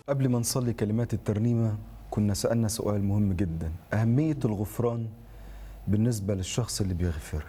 قبل ما نصلي كلمات الترنيمة كنا سألنا سؤال مهم جدا أهمية الغفران بالنسبة للشخص اللي بيغفر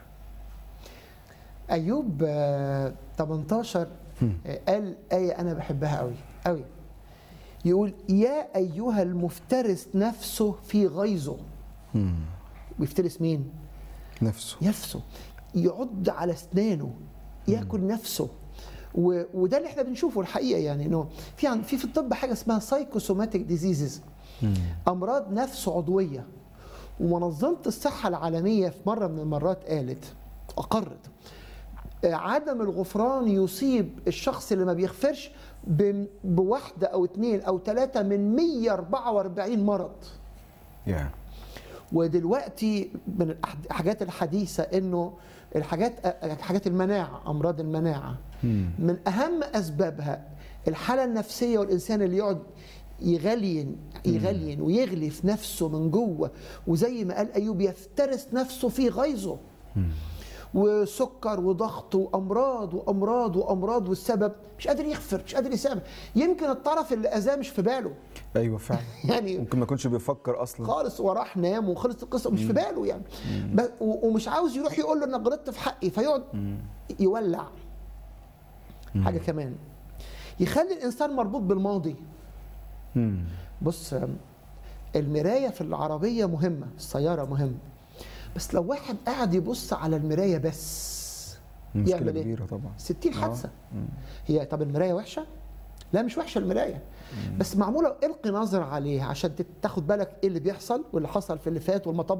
ايوب آه، 18 آه، قال ايه انا بحبها قوي قوي يقول يا ايها المفترس نفسه في غيظه مم. بيفترس مين نفسه نفسه يعض على اسنانه ياكل نفسه و... وده اللي احنا بنشوفه الحقيقه يعني انه في عن... في في الطب حاجه اسمها سايكوسوماتيك ديزيزز مم. امراض نفس عضويه ومنظمه الصحه العالميه في مره من المرات قالت اقرت آه، عدم الغفران يصيب الشخص اللي ما بيغفرش ب- بواحده او اثنين او ثلاثه من 144 مرض يا ودلوقتي من الأح- الحاجات الحديثه انه الحاجات حاجات المناعه امراض المناعه مم. من اهم اسبابها الحاله النفسيه والانسان اللي يقعد يغلين يغلين ويغلي في نفسه من جوه وزي ما قال ايوب يفترس نفسه في غيظه وسكر وضغط وامراض وامراض وامراض والسبب مش قادر يغفر مش قادر يسامح يمكن الطرف اللي اذاه مش في باله أيوة فعلا يعني ممكن ما يكونش بيفكر أصلا خالص وراح نام وخلص القصه مش في باله يعني ب- و- ومش عاوز يروح يقول له انا غلطت في حقي فيقعد يولع حاجه كمان يخلي الانسان مربوط بالماضي مم. بص المرايه في العربيه مهمه السياره مهمه بس لو واحد قاعد يبص على المرايه بس مشكلة يعمل إيه؟ كبيرة طبعا 60 حادثه مم. هي طب المرايه وحشه لا مش وحشه المرايه بس معموله القي نظر عليها عشان تت- تاخد بالك ايه اللي بيحصل واللي حصل في اللي فات والمطب